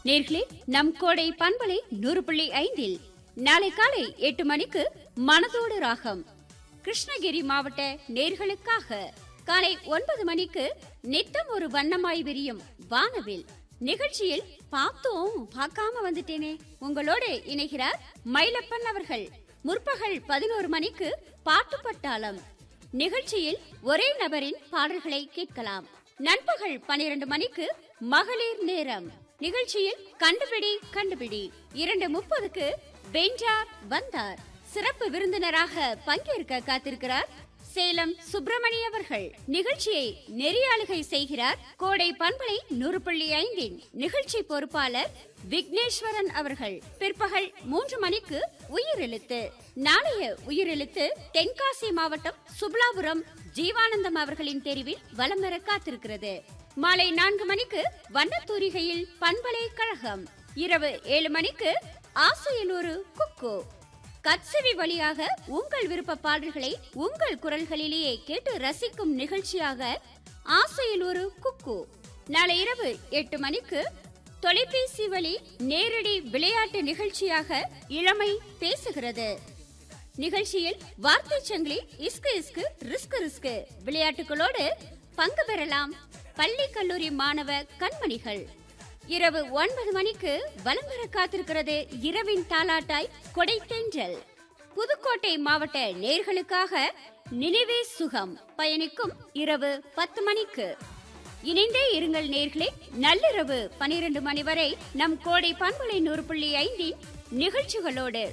நேர்களே நம் கோடை பண்பலை நூறு புள்ளி ஐந்தில் நாளை காலை எட்டு மணிக்கு மனதோடு ராகம் கிருஷ்ணகிரி மாவட்ட நேர்களுக்காக காலை ஒன்பது மணிக்கு நித்தம் ஒரு வண்ணமாய் விரியும் வானவில் நிகழ்ச்சியில் பார்த்தோம் பார்க்காம வந்துட்டேனே உங்களோடு இணைகிறார் மயிலப்பன் அவர்கள் முற்பகல் பதினோரு மணிக்கு பாட்டு பட்டாளம் நிகழ்ச்சியில் ஒரே நபரின் பாடல்களை கேட்கலாம் நண்பகல் பனிரெண்டு மணிக்கு மகளிர் நேரம் நிகழ்ச்சியில் கண்டுபிடி கண்டுபிடி இரண்டு முப்பதுக்கு வென்றார் வந்தார் சிறப்பு விருந்தினராக பங்கேற்க காத்திருக்கிறார் சேலம் சுப்பிரமணி அவர்கள் நிகழ்ச்சியை நெறியாளுகை செய்கிறார் கோடை பண்பலை நூறு புள்ளி ஐந்தின் நிகழ்ச்சி பொறுப்பாளர் விக்னேஸ்வரன் அவர்கள் பிற்பகல் மூன்று மணிக்கு உயிரெழுத்து நாளைய உயிரெழுத்து தென்காசி மாவட்டம் சுப்லாபுரம் ஜீவானந்தம் அவர்களின் தெரிவில் வலம் வர காத்திருக்கிறது மாலை நான்கு மணிக்கு வண்ணத்தூரிகையில் பண்பலை கழகம் இரவு ஏழு மணிக்கு ஆசையில் ஒரு குக்கு கட்செவி வழியாக உங்கள் விருப்ப பாடல்களை உங்கள் குரல்களிலேயே கேட்டு ரசிக்கும் நிகழ்ச்சியாக ஆசையில் ஒரு குக்கு நாளை இரவு எட்டு மணிக்கு தொலைபேசி வழி நேரடி விளையாட்டு நிகழ்ச்சியாக இளமை பேசுகிறது நிகழ்ச்சியில் வார்த்தை சங்கிலி இஸ்கு இஸ்கு ரிஸ்கு ரிஸ்கு விளையாட்டுகளோடு பங்கு பெறலாம் பள்ளி கல்லூரி மாணவ கண்மணிகள் இரவு ஒன்பது மணிக்கு வலம் வர காத்திருக்கிறது இரவின் தாலாட்டாய் கொடை தென்றல் புதுக்கோட்டை மாவட்ட நேர்களுக்காக நினைவே சுகம் பயணிக்கும் இரவு பத்து மணிக்கு இணைந்தே இருங்கள் நேர்களே நள்ளிரவு பனிரெண்டு மணி வரை நம் கோடை பண்பலை நூறு புள்ளி ஐந்தின் நிகழ்ச்சிகளோடு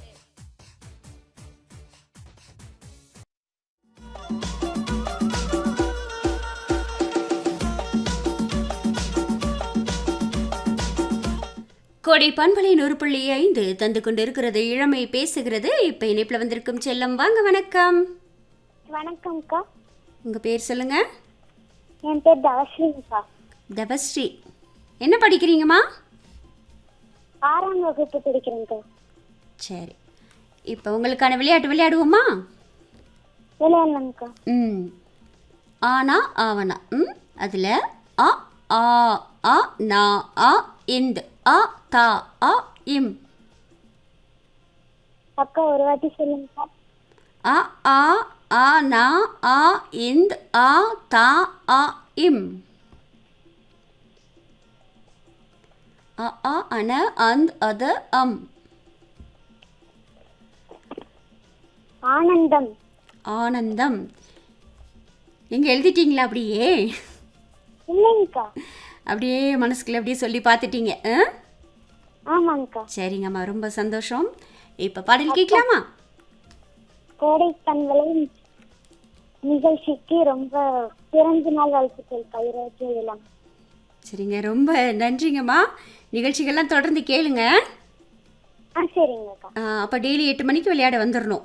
கோடை பண்பலை நூறு புள்ளி ஐந்து தந்து கொண்டிருக்கிறது இளமை பேசுகிறது இப்ப இணைப்புல வந்திருக்கும் செல்லம் வாங்க வணக்கம் வணக்கம்க்கா உங்க பேர் சொல்லுங்க என் பேர் தவஸ்ரீங்கக்கா தபஸ்ரீ என்ன படிக்கிறீங்கம்மா ஆறாம் வகுப்பு படிக்கிறேங்க்கா சரி இப்போ உங்களுக்கான விளையாட்டு விளையாடுவோமா விளையாடலாம்க்கா ம் ஆனா ஆவனா ம் அதில் அ ஆ அ நா அ இந்த் அ தா அ இம் அக்கா ஒரு வாட்டி சொல்லுங்கக்கா அ ஆ ஆ நா ஆ இந்த் ஆ தா அ இம் அ ஆ அன அந்த் அத அம் ஆனந்தம் ஆனந்தம் எங்க எழுதிட்டீங்களா அப்படியே இல்லைங்கக்கா அப்படியே மனசுக்குள்ள அப்படியே சொல்லி பார்த்துட்டீங்க ஆ? ஆமாங்கக்கா சரிங்கம்மா ரொம்ப சந்தோஷம் இப்போ பாடல் கேட்கலாமா கோடை பண்பலை நிகழ்ச்சிக்கு ரொம்ப பிறந்த நாள் வாழ்த்துக்கள் கைராஜி எல்லாம் சரிங்க ரொம்ப நன்றிங்கம்மா நிகழ்ச்சிகள்லாம் தொடர்ந்து கேளுங்க ஆ சரிங்கக்கா அப்போ டெய்லி எட்டு மணிக்கு விளையாட வந்துடணும்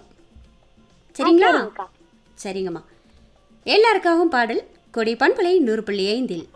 சரிங்களா சரிங்கக்கா சரிங்கம்மா எல்லாருக்காகவும் பாடல் கொடை பண்பலை நூறு புள்ளி ஐந்தில்